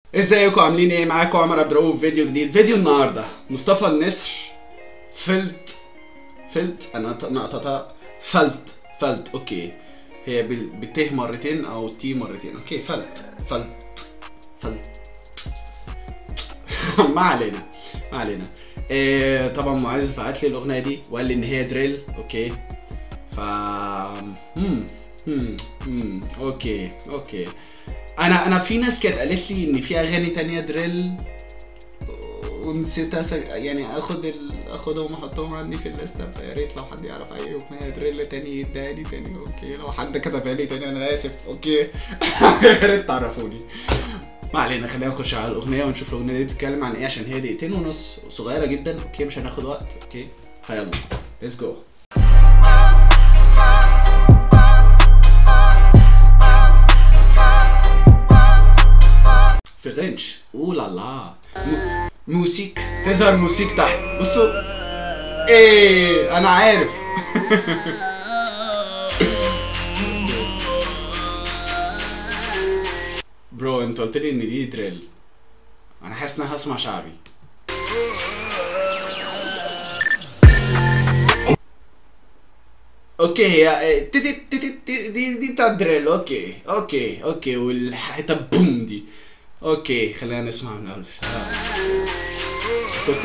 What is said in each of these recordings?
ازيكم عاملين ايه معاكم عمر عبد الرؤوف فيديو جديد فيديو النهارده مصطفى النسر فلت فلت انا نقطتها فلت فلت اوكي هي بال- بالته مرتين او تي مرتين اوكي فلت فلت فلت ما علينا ما علينا إيه طبعا معز بعت لي الاغنيه دي وقال لي ان هي دريل اوكي ف مم. مم. مم. اوكي اوكي انا انا في ناس كانت قالت لي ان في اغاني تانية دريل ونسيت أسج... يعني اخد ال... اخدهم واحطهم عندي في الليسته فيا ريت لو حد يعرف اي اغنيه دريل تاني يديها لي تاني اوكي لو حد كتبها لي تاني انا اسف اوكي يا ريت تعرفوني ما علينا خلينا نخش على الاغنيه ونشوف الاغنيه دي بتتكلم عن ايه عشان هي دقيقتين ونص صغيره جدا اوكي مش هناخد وقت اوكي فيلا ليتس جو في غنش اولا لا م- موسيك تظهر موسيك تحت بصوا ايه انا عارف برو انت قلت لي ان دي دريل انا حاسس ان انا هسمع شعبي اوكي هي تي- تي- تي- تي- تي- دي دي بتاعت دريل اوكي اوكي اوكي والحته بوم دي اوكي خلينا نسمع من الاول آه. كنت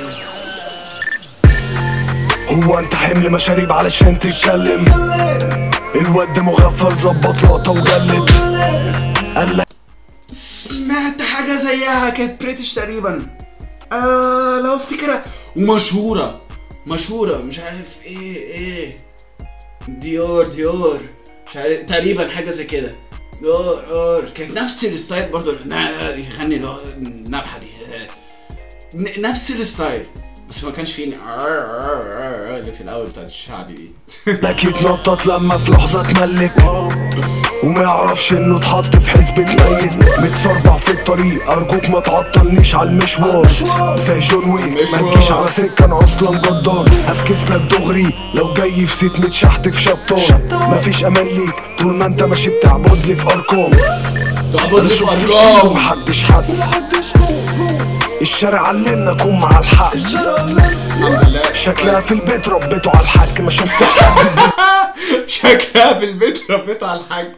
هو انت حمل مشاريب علشان تتكلم الواد ده مغفل ظبط لقطه وجلد قال لك سمعت حاجه زيها كانت بريتش تقريبا آه لو افتكرها ومشهوره مشهوره مش عارف ايه ايه ديور ديور مش عارف تقريبا حاجه زي كده ديور ديور كانت نفس الستايل برضو نا- يغني اللي هو النبحه دي ن- نفس الستايل بس ما كانش فيه اللي في الاول بتاعت الشعبي دي لك يتنطط لما في لحظه تملك وما يعرفش انه اتحط في حزب ميت متصربع في الطريق ارجوك ما تعطلنيش على المشوار زي جون ويك ما مشوار. تجيش على سكه انا اصلا جدار هفكس لك دغري لو جاي في سيت متشحت في شبطان مفيش امان ليك طول ما انت ماشي بتعبد لي في ارقام تعبد انا لي في شفت كتير ارقام ومحدش حس الشارع علمنا اكون مع الحق الحمد لله شكلها في البيت ربيته على الحاج ما شفتش حد شكلها في البيت ربيته على الحاج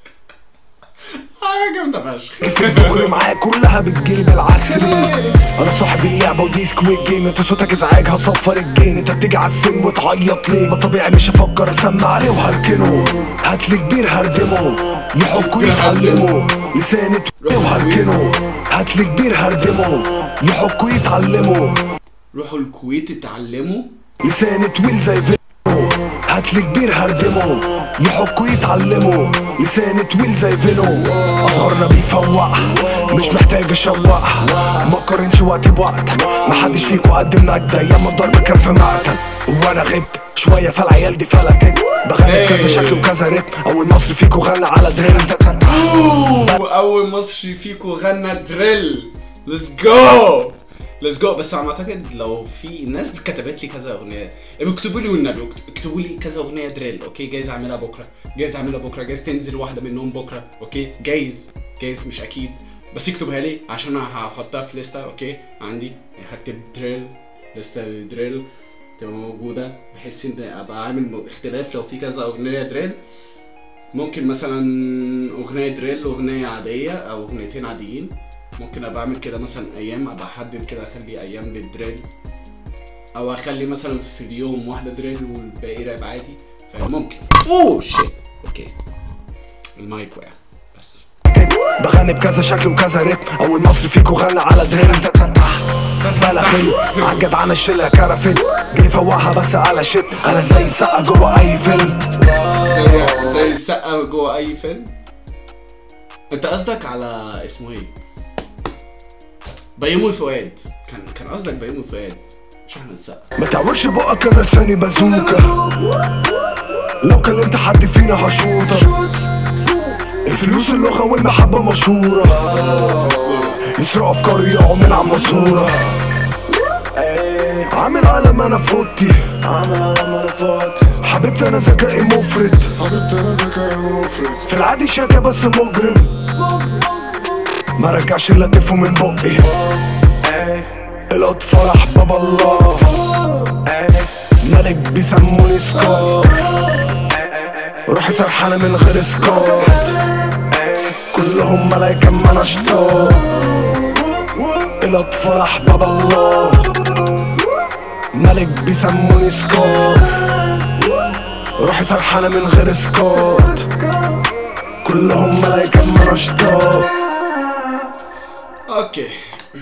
حاجة جامدة فشخ في الدغري معايا كلها بتجيلي بالعكس ليه انا صاحب اللعبه ودي سكويد جيم انت صوتك ازعاج هصفر الجين انت بتيجي على السن وتعيط ليه ما طبيعي مش هفكر اسمع عليه وهركنه هاتلي كبير هردمه يحكوا يتعلموا لساني طويل وهركنه هاتلي كبير هردمه يحكوا يتعلموا روحوا الكويت اتعلموا لساني طويل زي فينو هاتلي كبير هردمه يحكوا يتعلموا لساني طويل زي فينو اصغرنا بيفوق مش محتاج اشوق ما قارنش وقت بوقت محدش فيكو قدم نجدة ياما الضرب كان في مقتل وانا غبت شوية فالعيال دي فلتت بغني بكذا Hey. شكل وكذا رتم اول مصري فيكو غنى على دريل أوه، اول مصري فيكو غنى دريل ليتس جو ليتس جو بس انا اعتقد لو في ناس كتبت لي كذا اغنيه اكتبوا لي والنبي اكت- اكتبوا لي كذا اغنيه دريل اوكي جايز اعملها بكره جايز اعملها بكره جايز تنزل واحده منهم بكره اوكي جايز جايز مش اكيد بس اكتبها لي عشان انا هحطها في لسته اوكي عندي هكتب دريل لسته دريل تبقى موجوده بحيث ان ابقى عامل اختلاف لو في كذا اغنيه دريل ممكن مثلا اغنيه دريل واغنيه عاديه او اغنيتين عاديين ممكن ابقى اعمل كده مثلا ايام ابقى احدد كده اخلي ايام للدريل او اخلي مثلا في اليوم واحده دريل والباقي راب عادي فممكن اوه شيت اوكي المايك وقع بس بغني بكذا شكل وكذا رتم اول مصري فيكو غنى على دريل بلا خيل عالجدعانة الشلة كرفت جه فوقها بس على شت انا زي السقا جوه اي فيلم زي زي السقا جوه اي فيلم انت قصدك على اسمه ايه بيومي فؤاد كان كان قصدك بيومي فؤاد مش احمد السقا ما تعوجش بقك انا لساني بازوكا لو كلمت حد فينا هشوطك الفلوس اللغة والمحبة مشهورة يسرقوا افكاري يقعوا من على الماسورة عامل علم انا في اوضتي عامل على مرفات حبيبتي انا ذكائي مفرط حبيبتي انا ذكائي مفرط في العادي شاكة بس مجرم ما رجعش الا تفو من بقي القط فرح بابا الله ملك بيسموني سكار روحي سرحانة من غير سكوت كلهم ملايكة ما انا شطار القط فرح بابا الله ملك بيسموني سكار روحي سرحانة من غير سكوت كلهم ملايكة ما انا شطار اوكي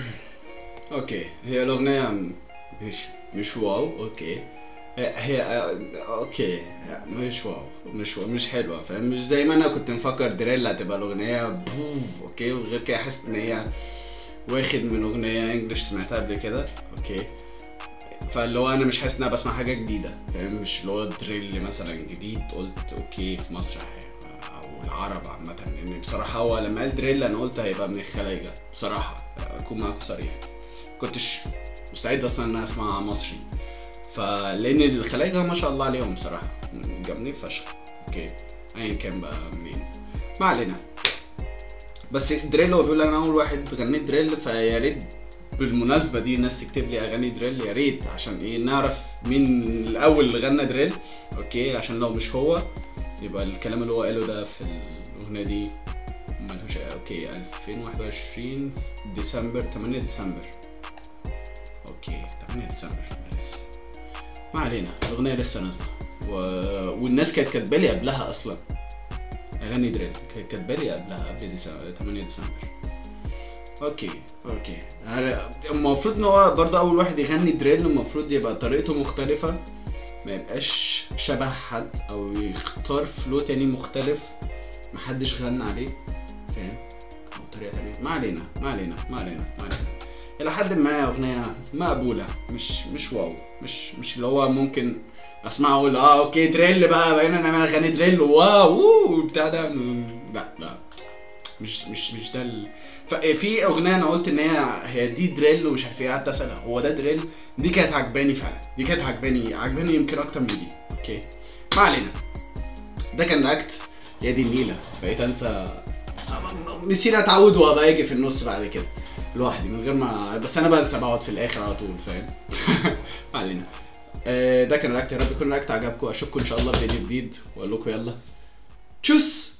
اوكي هي الاغنيه مش مش واو اوكي هي, هي اوكي مش واو مش واو مش حلوه فاهم مش زي ما انا كنت مفكر دريل هتبقى الاغنيه بوف اوكي وغير كده حاسس ان هي واخد من اغنيه انجلش سمعتها قبل كده اوكي فاللي هو انا مش حاسس ان انا بسمع حاجه جديده فاهم مش اللي هو دريل مثلا جديد قلت اوكي في مصر او العرب عامه لان بصراحه هو لما قال دريل انا قلت هيبقى من الخلايجه بصراحه اكون معاكم صريح كنتش مستعد اصلا ان انا اسمع مصري فلان الخلايجه ما شاء الله عليهم بصراحه جامدين فشخ اوكي ايا كان بقى منين ما علينا بس دريل هو بيقول انا اول واحد غنيت دريل فيا ريت بالمناسبة دي الناس تكتب لي اغاني دريل يا ريت عشان ايه نعرف مين الاول اللي غنى دريل اوكي عشان لو مش هو يبقى الكلام اللي هو قاله ده في الاغنية دي ملهوش اوكي 2021 ديسمبر 8 ديسمبر اوكي 8 ديسمبر لسه ما علينا الاغنية لسه نازلة و... والناس كانت كاتبة لي قبلها اصلا اغاني دريل كانت كاتبة لي قبلها قبل ديسمبر 8 ديسمبر اوكي اوكي المفروض ان هو برضه اول واحد يغني دريل المفروض يبقى طريقته مختلفة ما يبقاش شبه حد او يختار فلو تاني مختلف محدش غنى عليه فاهم او طريقة تانية ما علينا ما علينا ما علينا ما علينا الى حد ما اغنية مقبولة مش مش واو مش مش اللي هو ممكن اسمعه اقول اه اوكي دريل بقى بقينا نعمل اغاني دريل واو بتاع ده لا لا مش مش مش ده ال... في اغنيه انا قلت ان هي هي دي دريل ومش عارف ايه قعدت اسال هو ده دريل دي كانت عجباني فعلا دي كانت عجباني عجباني يمكن اكتر من دي اوكي ما علينا ده كان رياكت يا دي النيله بقيت انسى نسينا اتعود وابقى اجي في النص بعد كده لوحدي من غير ما بس انا بنسى بقعد في الاخر على طول فاهم ما علينا ده كان رياكت يا رب يكون رياكت عجبكم اشوفكم ان شاء الله في فيديو جديد واقول لكم يلا تشوس